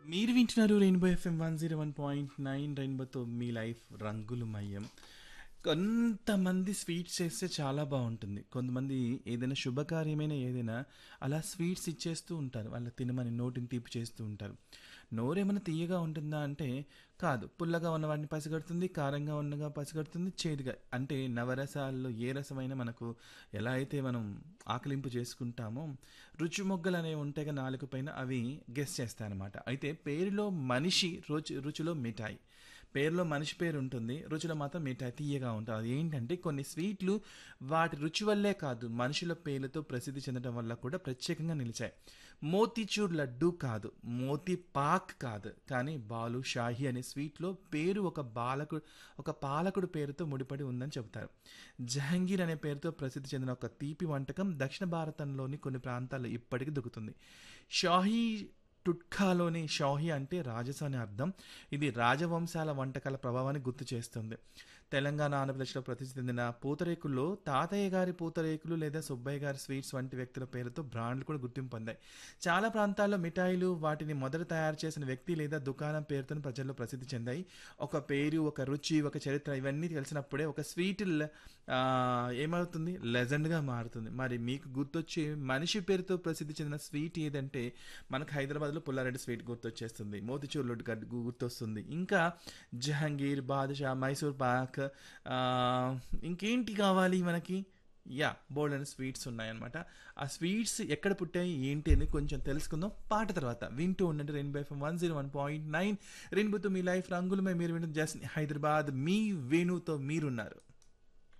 మీరు వింటున్నారు rainbow FM one zero one point nine రెయిన్బోతో మీ లైఫ్ రంగులమయం కొంతమంది స్వీట్స్ చేస్తే చాలా బాగుంటుంది కొంతమంది ఏదైనా శుభకార్యమైన ఏదైనా అలా స్వీట్స్ ఇచ్చేస్తూ ఉంటారు వాళ్ళ తినమని నోటిని తీపి చేస్తూ ఉంటారు నోరేమైనా తీయగా ఉంటుందా అంటే కాదు పుల్లగా ఉన్నవాడిని పసిగడుతుంది కారంగా ఉన్నగా పసిగడుతుంది చేదుగా అంటే నవరసాల్లో ఏ రసమైనా మనకు ఎలా అయితే మనం ఆకలింపు చేసుకుంటామో రుచి మొగ్గలు అనేవి ఉంటాయి కదా నాలుగు పైన అవి గెస్ చేస్తాయి అనమాట అయితే పేరులో మనిషి రుచి రుచిలో మిఠాయి పేరులో మనిషి పేరు ఉంటుంది రుచిలో మాత్రం మిఠాయి తీయగా ఉంటుంది అది ఏంటంటే కొన్ని స్వీట్లు వాటి రుచి వల్లే కాదు మనుషుల పేర్లతో ప్రసిద్ధి చెందడం వల్ల కూడా ప్రత్యేకంగా నిలిచాయి మోతీచూర్ లడ్డు కాదు మోతీ పాక్ కాదు కానీ బాలు షాహి అనే స్వీట్లో పేరు ఒక బాలకుడు ఒక పాలకుడు పేరుతో ముడిపడి ఉందని చెబుతారు జహంగీర్ అనే పేరుతో ప్రసిద్ధి చెందిన ఒక తీపి వంటకం దక్షిణ భారతంలోని కొన్ని ప్రాంతాల్లో ఇప్పటికీ దొరుకుతుంది షాహీ టుట్కాలోని షాహి అంటే రాజస అని అర్థం ఇది రాజవంశాల వంటకాల ప్రభావాన్ని గుర్తు చేస్తుంది తెలంగాణ ఆంధ్రప్రదేశ్లో ప్రసిద్ధి చెందిన పూతరేకుల్లో తాతయ్య గారి పూతరేకులు లేదా సుబ్బయ్య గారి స్వీట్స్ వంటి వ్యక్తుల పేరుతో బ్రాండ్లు కూడా గుర్తింపు పొందాయి చాలా ప్రాంతాల్లో మిఠాయిలు వాటిని మొదట తయారు చేసిన వ్యక్తి లేదా దుకాణం పేరుతో ప్రజల్లో ప్రసిద్ధి చెందాయి ఒక పేరు ఒక రుచి ఒక చరిత్ర ఇవన్నీ తెలిసినప్పుడే ఒక స్వీట్ ల- ఆ, ఏమవుతుంది లెజెండ్గా మారుతుంది మరి మీకు గుర్తొచ్చే మనిషి పేరుతో ప్రసిద్ధి చెందిన స్వీట్ ఏదంటే మనకు హైదరాబాద్లో పుల్లారెడ్డి స్వీట్ గుర్తొచ్చేస్తుంది మోతిచూర్ లడ్డు గడ్- గుర్తొస్తుంది ఇంకా జహాంగీర్ బాదుషా మైసూర్ పాక్ ఆ, ఇంకేంటి కావాలి మనకి యా బోల్డ్ అండ్ స్వీట్స్ ఉన్నాయన్నమాట ఆ స్వీట్స్ ఎక్కడ పుట్టాయి ఏంటి అని కొంచెం తెలుసుకుందాం పాట తర్వాత వింటూ ఉండండి rainbow FM one zero one point nine రెయిన్బోతో మీ లైఫ్ రంగులమే మీరు వింటుంది జస్ట్ హైదరాబాద్ మీ వేణుతో మీరున్నారు